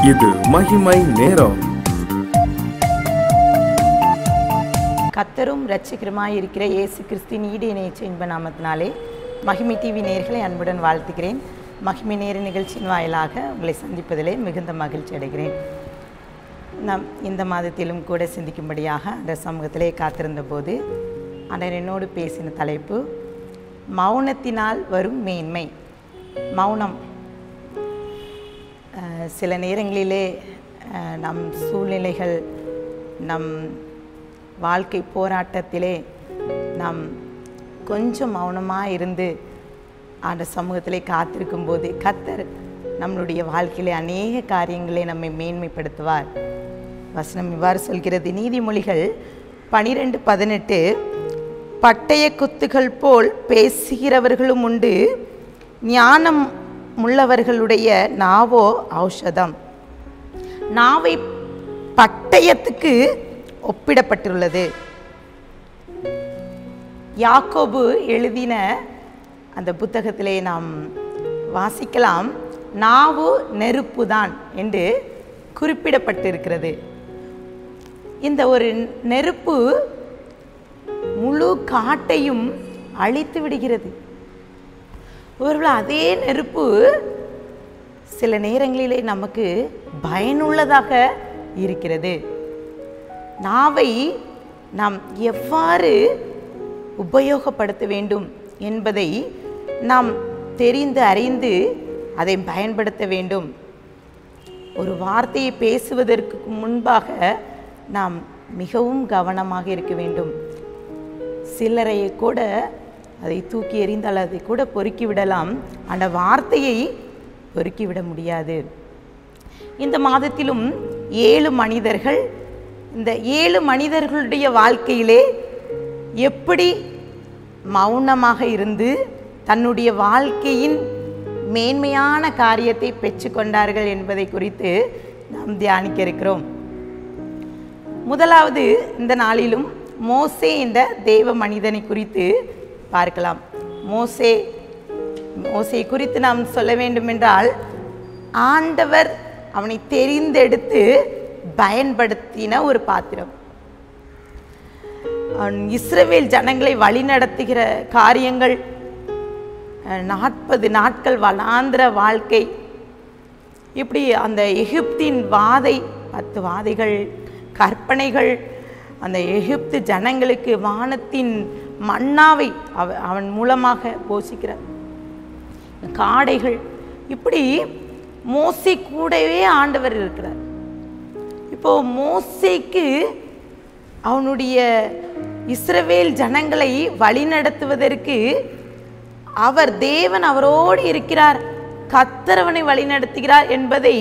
இது மகிமை நேரம் கத்தரும் இரட்சகருமாய் இருக்கிற இயேசு கிறிஸ்தின் ஈடு இணையச்ச இன்ப நாமத்தினாலே மகிமை டிவி நேர்களை அன்புடன் வாழ்த்துகிறேன் மகிமை நேர நிகழ்ச்சியின் வாயிலாக உங்களை சந்திப்பதிலே மிகுந்த மகிழ்ச்சி அடைகிறேன் நாம் இந்த மாதத்திலும் கூட சிந்திக்கும்படியாக அந்த சமூகத்திலே காத்திருந்த போது அன்றைய என்னோடு பேசின தலைப்பு மௌனத்தினால் வரும் மேன்மை மௌனம் அஹ், சில நேரங்களிலே அஹ், நம் சூழ்நிலைகள் நம் வாழ்க்கை போராட்டத்திலே நாம் கொஞ்சம் மௌனமாக இருந்து அந்த சமூகத்திலே காத்திருக்கும் போது கத்தர் நம்மளுடைய வாழ்க்கையிலே அநேக காரியங்களை நம்மை மேன்மைப்படுத்துவார் வசனம் இவ்வாறு சொல்கிறது நீதிமொழிகள் பனிரெண்டு பதினெட்டு பட்டய குத்துகள் போல் பேசுகிறவர்களும் உண்டு ஞானம் உள்ளவர்களுடைய நாவோ ஔஷதம் நாவை பட்டயத்துக்கு ஒப்பிடப்பட்டுள்ளது யாக்கோபு எழுதின அந்த புத்தகத்திலே நாம் வாசிக்கலாம் நாவு நெருப்புதான் என்று குறிப்பிடப்பட்டிருக்கிறது இந்த ஒரு நெருப்பு முழு காட்டையும் அழித்து விடுகிறது ஒருவேளை அதே நெருப்பு சில நேரங்களிலே நமக்கு பயனுள்ளதாக இருக்கிறது நாவை நாம் எவ்வாறு உபயோகப்படுத்த வேண்டும் என்பதை நாம் தெரிந்து அறிந்து அதை பயன்படுத்த வேண்டும் ஒரு வார்த்தையை பேசுவதற்கு முன்பாக நாம் மிகவும் கவனமாக இருக்க வேண்டும் சிலரையை கூட அதை தூக்கி எறிந்தால் அதை கூட பொறுக்கி விடலாம் அந்த வார்த்தையை பொறுக்கி விட முடியாது இந்த மாதத்திலும் ஏழு மனிதர்கள் இந்த ஏழு மனிதர்களுடைய வாழ்க்கையிலே எப்படி மௌனமாக இருந்து தன்னுடைய வாழ்க்கையின் மேன்மையான காரியத்தை பெற்றுக்கொண்டார்கள் என்பதை குறித்து நாம் தியானிக்க இருக்கிறோம் முதலாவது இந்த நாளிலும் மோசே என்ற தேவ மனிதனை குறித்து பார்க்கலாம் மோசே மோசே குறித்து நாம் சொல்ல வேண்டுமென்றால் ஆண்டவர் அவனை தெரிந்தெடுத்து பயன்படுத்தின ஒரு பாத்திரம் அவன் இஸ்ரவேல் ஜனங்களை வழிநடத்துகிற காரியங்கள் நாற்பது நாட்கள் வனாந்திர வாழ்க்கை இப்படி அந்த எகிப்தின் வாதை பத்து வாதைகள் கற்பனைகள் அந்த எகிப்து ஜனங்களுக்கு வானத்தின் மன்னாவை அவ அவன் மூலமாக போஷிக்கிறார் காடைகள் இப்படி மோசை கூடவே ஆண்டவர் இருக்கிறார் இப்போ மோசைக்கு அவனுடைய இஸ்ரவேல் ஜனங்களை வழிநடத்துவதற்கு அவர் தேவன் அவரோடு இருக்கிறார் கத்தரவனை வழிநடத்துகிறார் என்பதை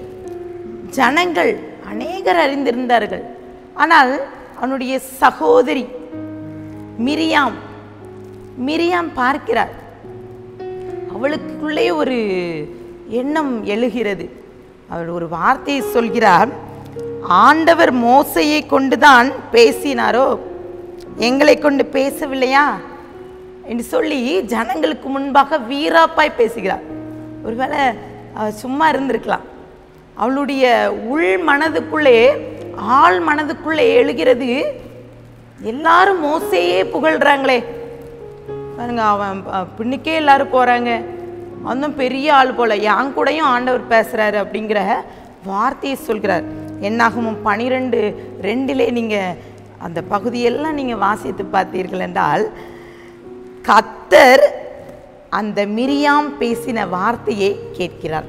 ஜனங்கள் அநேகர் அறிந்திருந்தார்கள் ஆனால் அவனுடைய சகோதரி மிரியாம் மிரியாம் பார்க்கிறார் அவளுக்குள்ளே ஒரு எண்ணம் எழுகிறது அவள் ஒரு வார்த்தையை சொல்கிறார் ஆண்டவர் மோசையை கொண்டுதான் பேசினாரோ எங்களை கொண்டு பேசவில்லையா என்று சொல்லி ஜனங்களுக்கு முன்பாக வீராப்பாய் பேசுகிறார் ஒருவேளை அவ சும்மா இருந்திருக்கலாம் அவளுடைய உள் மனதுக்குள்ளே ஆள் மனதுக்குள்ளே எழுகிறது எல்லாரும் மோசையே புகழ்றாங்களே பாருங்க அவன் அஹ், பின்னுக்கே எல்லாரும் போறாங்க அவனும் பெரிய ஆள் போல என் கூடயும் ஆண்டவர் பேசுறாரு அப்படிங்கிற வார்த்தையை சொல்கிறார் என்னாகும் பனிரெண்டு ரெண்டிலே நீங்க அந்த பகுதியெல்லாம் நீங்க வாசித்து பார்த்தீர்கள் என்றால் கத்தர் அந்த மிரியாம் பேசின வார்த்தையை கேட்கிறார்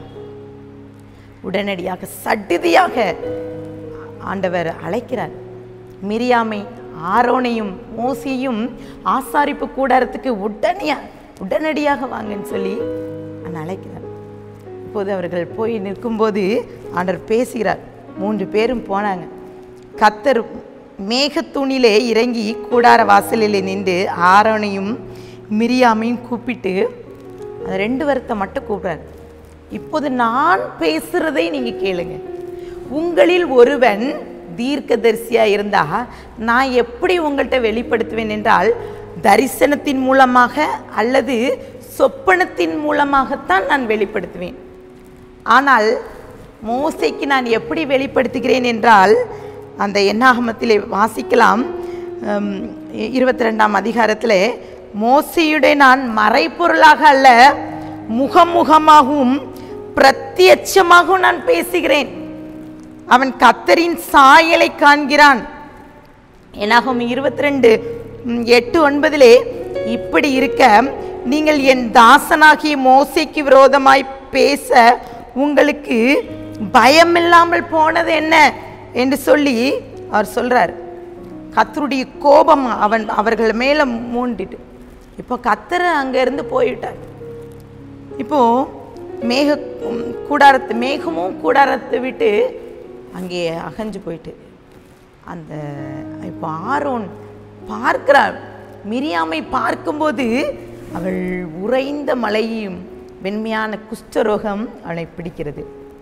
உடனடியாக சடுதியாக ஆண்டவர் அழைக்கிறார் மிரியாமை ஆரோனையும் மோசியையும் ஆசாரிப்பு கூடாரத்துக்கு உடனே உடனடியாக வாங்கன்னு சொல்லி நான் அழைக்கிறார் இப்போது அவர்கள் போய் நிற்கும்போது ஆண்டவர் பேசுகிறார் மூன்று பேரும் போனாங்க கத்தர் மேகத்தூணிலே இறங்கி கூடார வாசலிலே நின்று ஆரோனையும் மிரியாமையும் கூப்பிட்டு அந்த ரெண்டு வருத்தை மட்டும் கூப்பிடுறார் இப்போது நான் பேசுறதை நீங்க கேளுங்க உங்களில் ஒருவன் தீர்க்கதரிசியா இருந்தா நான் எப்படி உங்கள்கிட்ட வெளிப்படுத்துவேன் என்றால் தரிசனத்தின் மூலமாக அல்லது சொப்பனத்தின் மூலமாகத்தான் நான் வெளிப்படுத்துவேன் ஆனால் மோசைக்கு நான் எப்படி வெளிப்படுத்துகிறேன் என்றால் அந்த எண்ணாகமத்திலே வாசிக்கலாம் இருபத்தி ரெண்டாம் அதிகாரத்தில் மோசையுடைய நான் மறைப்பொருளாக அல்ல முகமுகமாகவும் பிரத்யட்சமாகவும் நான் பேசுகிறேன் அவன் கத்தரின் சாயலை காண்கிறான் என்னாகும் இருபத்தி ரெண்டு எட்டு ஒன்பதிலே இப்படி இருக்க நீங்கள் என் தாசனாகிய மோசைக்கு விரோதமாய் பேச உங்களுக்கு பயமில்லாமல் போனது என்ன என்று சொல்லி அவர் சொல்றார் கத்தருடைய கோபம் அவன் அவர்கள் மேல மூண்டிட்டு இப்போ கத்தர் அங்க இருந்து போயிட்டார் இப்போ மேக உம், கூடாரத்து மேகமும் கூடாரத்தை விட்டு அங்கே அகஞ்சு போயிட்டு அந்த இப்போ ஆரோன் பார்க்கிறாள் மிரியாமை பார்க்கும்போது அவள் உறைந்த மலையும் வெண்மையான குஷ்டரோகம் அவனை பிடிக்கிறது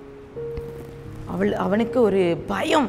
அவள் அவனுக்கு ஒரு பயம்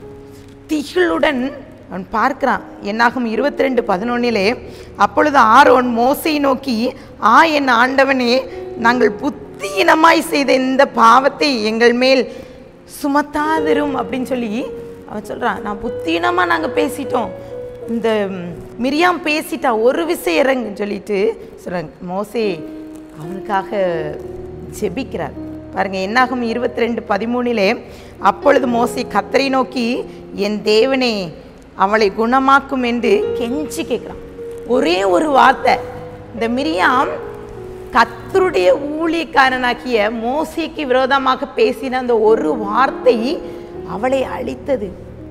திகிலுடன் அவன் பார்க்கிறான் என்னாகும் இருபத்தி ரெண்டு பதினொன்னிலே அப்பொழுது ஆரோன் மோசை நோக்கி ஆ என் ஆண்டவனே நாங்கள் புத்தீனமாய் செய்த இந்த பாவத்தை எங்கள் மேல் சுமத்தாதிரும் அப்படின்னு சொல்லி அவன் சொல்றான் நான் புத்தீனமாக நாங்கள் பேசிட்டோம் இந்த ம், மிரியாம் பேசிட்டா ஒரு விசை இறங்குன்னு சொல்லிட்டு சொல்றாங்க மோசே அவனுக்காக ஜெபிக்கிறார் பாருங்க என்னாகும் இருபத்தி ரெண்டு பதிமூணிலே அப்பொழுது மோசே கத்தரை நோக்கி என் தேவனே அவளை குணமாக்கும் என்று கெஞ்சி கேட்குறான் ஒரே ஒரு வார்த்தை இந்த மிரியாம் கத்தருடைய ஊழியக்காரனாகிய மோசேக்கு விரோதமாக பேசின அந்த ஒரு வார்த்தை அவளை அழித்தது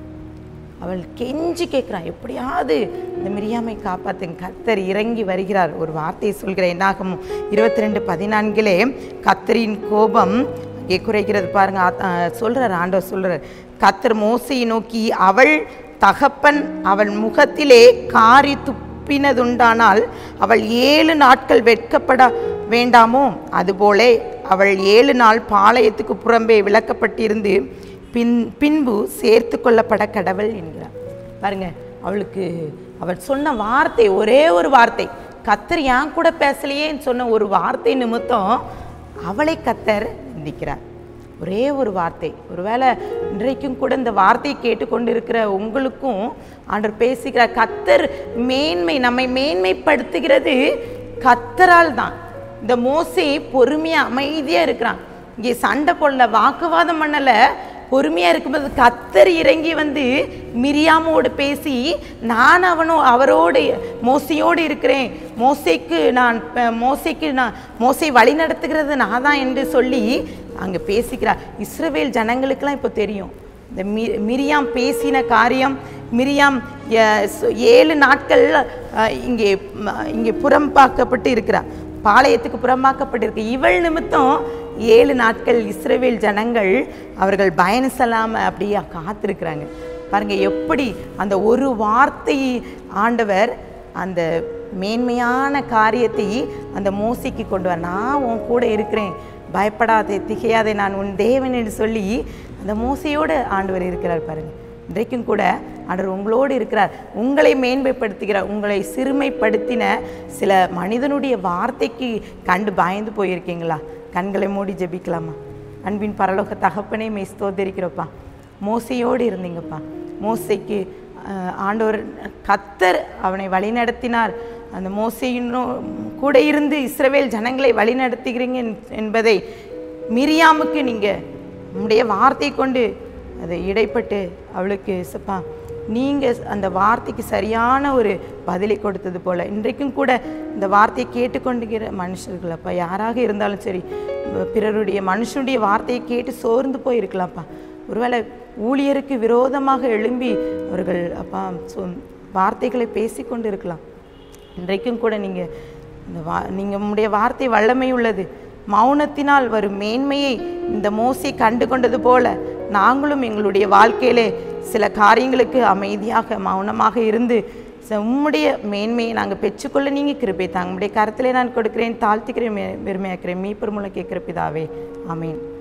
அவள் கெஞ்சி கேட்குறான் எப்படியாவது இந்த மிரியாமை காப்பாத்துங்க கத்தர் இறங்கி வருகிறார் ஒரு வார்த்தையை சொல்கிறேன் என்னாகும் இருபத்தி ரெண்டு பதினான்கிலே கத்தரின் கோபம் அங்கே குறைகிறது பாருங்க ஆ- ஆ, சொல்றார் ஆண்டவர் சொல்றார் கத்தர் மோசையை நோக்கி அவள் தகப்பன் அவள் முகத்திலே காரி துப்பினதுண்டானால் அவள் ஏழு நாட்கள் வெட்கப்பட வேண்டாமோ அதுபோல அவள் ஏழு நாள் பாளையத்துக்கு புறம்பே விளக்கப்பட்டிருந்து பின் பின்பு சேர்த்து கொள்ளப்பட கடவுள் என்கிறார் பாருங்க அவளுக்கு அவள் சொன்ன வார்த்தை ஒரே ஒரு வார்த்தை கத்தர் ஏன் கூட பேசலையேன்னு சொன்ன ஒரு வார்த்தை நிமித்தம் அவளை கத்தர் நிந்திக்கிறார் ஒரே ஒரு வார்த்தை ஒருவேளை இன்றைக்கும் கூட இந்த வார்த்தையை கேட்டுக்கொண்டிருக்கிற உங்களுக்கும் ஆண்டவர் பேசுகிறார் கத்தர் மேன்மை நம்மை மேன்மைப்படுத்துகிறது கத்தரால் தான் இந்த மோசே பொறுமையா அமைதியா இருக்கிறான் இங்கே சண்டை போடல வாக்குவாதம் பண்ணல பொறுமையா இருக்கும்போது கத்தர் இறங்கி வந்து மிரியாமோடு பேசி நான் அவனோ அவரோடு மோசையோடு இருக்கிறேன் மோசைக்கு நான் அஹ், மோசைக்கு நான் மோசை வழி நடத்துகிறது நான் தான் என்று சொல்லி அங்கே பேசிக்கிறார் இஸ்ரவேல் ஜனங்களுக்கெல்லாம் இப்போ தெரியும் இந்த மி மிரியாம் பேசின காரியம் மிரியாம் அஹ், சு- ஏழு நாட்கள் அஹ், இங்கே ம, இங்கே புறம்பாக்கப்பட்டு இருக்கிறார் பாளையத்துக்கு புறம்பாக்கப்பட்டிருக்கு இவள் நிமித்தம் ஏழு நாட்கள் இஸ்ரவேல் ஜனங்கள் அவர்கள் பயணம் செல்லாமல் அப்படியே காத்திருக்கிறாங்க பாருங்க எப்படி அந்த ஒரு வார்த்தை ஆண்டவர் அந்த மேன்மையான காரியத்தை அந்த மோசைக்கு கொண்டு வர நான் உன் கூட இருக்கிறேன் பயப்படாதே திகையாதே நான் உன் தேவன் என்று சொல்லி அந்த மோசையோடு ஆண்டவர் இருக்கிறார் பாருங்க இன்றைக்கும் கூட ஆண்டவர் உங்களோடு இருக்கிறார் உங்களை மேன்மைப்படுத்துகிறார் உங்களை சிறுமைப்படுத்தின சில மனிதனுடைய வார்த்தைக்கு கண்டு பயந்து போயிருக்கீங்களா கண்களை மூடி ஜெபிக்கலாமா அன்பின் பரலோக தகப்பனே மெய் ஸ்தோத்தரிக்கிறப்பா மோசையோடு இருந்தீங்கப்பா மோசைக்கு அஹ், ஆண்டவர் கத்தர் அவனை வழிநடத்தினார் அந்த மோசையினும் கூட இருந்து இஸ்ரவேல் ஜனங்களை வழிநடத்துகிறீங்க என்- என்பதை மிரியாமுக்கு நீங்கள் உம்முடைய வார்த்தை கொண்டு அதை இடைப்பட்டு அவளுக்கு சப்பா நீங்கள் அந்த வார்த்தைக்கு சரியான ஒரு பதிலை கொடுத்தது போல இன்றைக்கும் கூட இந்த வார்த்தையை கேட்டுக்கொண்டுகிற மனுஷர்கள் அப்பா யாராக இருந்தாலும் சரி பிறருடைய மனுஷனுடைய வார்த்தையை கேட்டு சோர்ந்து போயிருக்கலாம்ப்பா ஒருவேளை ஊழியருக்கு விரோதமாக எழும்பி அவர்கள் அப்பா சொ- வார்த்தைகளை பேசிக்கொண்டு இருக்கலாம் இன்றைக்கும் கூட நீங்கள் இந்த வா நீங்கள் உம்முடைய வார்த்தை வல்லமை உள்ளது மௌனத்தினால் வரும் மேன்மையை இந்த மோசை கண்டு கொண்டது போல நாங்களும் எங்களுடைய வாழ்க்கையிலே சில காரியங்களுக்கு அமைதியாக மௌனமாக இருந்து ச- உம்முடைய மேன்மையை நாங்கள் பெற்றுக்கொள்ள நீங்கள் கிருபை தாங்க உம்முடைய கருத்திலே நான் கொடுக்கிறேன் தாழ்த்துக்கிறேன் பெருமையாக்கிறேன் மீப்பர் மூலம் கேட்குற பிதாவே ஆமீன்